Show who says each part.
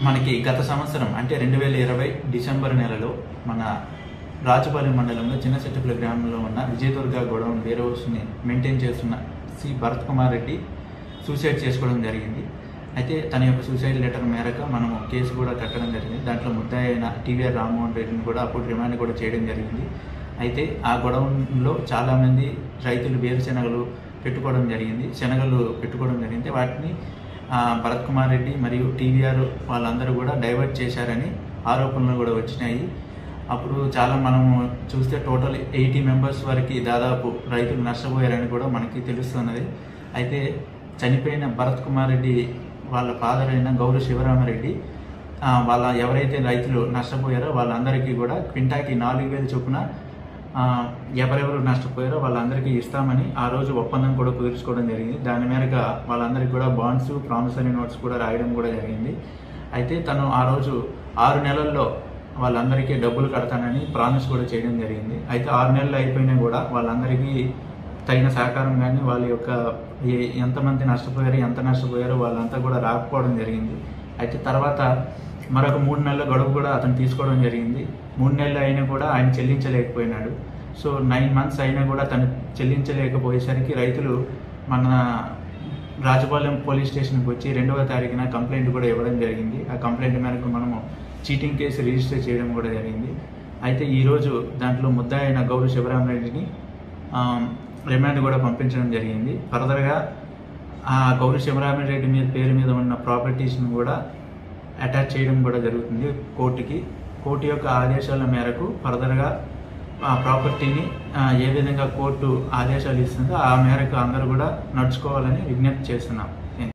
Speaker 1: మనకి గత సంవత్సరం అంటే రెండు వేల ఇరవై డిసెంబర్ నెలలో మన రాజుపాలెం మండలంలో చిన్న చెట్టుపల్లి గ్రామంలో ఉన్న విజయదుర్గ గోడౌన్ వేర్ హౌస్ని మెయింటైన్ చేస్తున్న సి భరత్ కుమార్ రెడ్డి సూసైడ్ చేసుకోవడం జరిగింది అయితే తన యొక్క సూసైడ్ లెటర్ మేరకు మనము కేసు కూడా కట్టడం జరిగింది దాంట్లో ముద్దాయి అయిన టీవీఆర్ రామ్మోహన్ రెడ్డిని కూడా అప్పుడు రిమాండ్ కూడా చేయడం జరిగింది అయితే ఆ గొడవలో చాలామంది రైతులు వేరుశెనగలు పెట్టుకోవడం జరిగింది శనగలు పెట్టుకోవడం జరిగింది వాటిని ఆ, భరత్ కుమార్ రెడ్డి మరియు టీవీఆర్ వాళ్ళందరూ కూడా డైవర్ట్ చేశారని ఆరోపణలు కూడా వచ్చినాయి అప్పుడు చాలా మనము చూస్తే టోటల్ ఎయిటీ మెంబర్స్ వరకు దాదాపు రైతులు నష్టపోయారని కూడా మనకి తెలుస్తున్నది అయితే చనిపోయిన భరత్ కుమార్ రెడ్డి వాళ్ళ ఫాదర్ అయిన గౌరవ శివరామరెడ్డి ఆ, వాళ్ళ ఎవరైతే రైతులు నష్టపోయారో వాళ్ళందరికీ కూడా క్వింటాకి నాలుగు వేలు చొప్పున ఆ, ఎవరెవరు నష్టపోయారో వాళ్ళందరికీ ఇస్తామని ఆ రోజు ఒప్పందం కూడా కుదుర్చుకోవడం జరిగింది దాని మేరకు వాళ్ళందరికీ కూడా బాండ్స్ ప్రామిసరీ నోట్స్ కూడా రాయడం కూడా జరిగింది అయితే తను ఆ రోజు ఆరు నెలల్లో వాళ్ళందరికీ డబ్బులు కడతానని ప్రామిస్ కూడా చేయడం జరిగింది అయితే ఆరు నెలలు అయిపోయినా కూడా వాళ్ళందరికీ తగిన సహకారం కానీ వాళ్ళ యొక్క ఏ- ఎంతమంది నష్టపోయారో ఎంత నష్టపోయారో వాళ్ళంతా కూడా రాకపోవడం జరిగింది అయితే తర్వాత మరొక మూడు నెలల గడువు కూడా అతను తీసుకోవడం జరిగింది మూడు నెలలు అయినా కూడా ఆయన చెల్లించలేకపోయినాడు సో నైన్ మంత్స్ అయినా కూడా తను చెల్లించలేకపోయేసరికి రైతులు మన రాజపాలెం పోలీస్ స్టేషన్కి వచ్చి రెండవ తారీఖున కంప్లైంట్ కూడా ఇవ్వడం జరిగింది ఆ కంప్లైంట్ మేరకు మనము చీటింగ్ కేసు రిజిస్టర్ చేయడం కూడా జరిగింది అయితే ఈరోజు దాంట్లో ముద్దా అయిన గౌరవ శివరామరెడ్డిని ఆ, రిమాండ్ కూడా పంపించడం జరిగింది ఫర్దర్గా ఆ గౌరవ శివరామరెడ్డి మీద పేరు మీద ఉన్న ప్రాపర్టీస్ని కూడా అటాచ్ చేయడం కూడా జరుగుతుంది కోర్టుకి కోర్టు యొక్క ఆదేశాల మేరకు ఫర్దర్గా ఆ ప్రాపర్టీని ఆ, ఏ విధంగా కోర్టు ఆదేశాలు ఇస్తుందో ఆ మేరకు అందరూ కూడా నడుచుకోవాలని విజ్ఞప్తి చేస్తున్నాం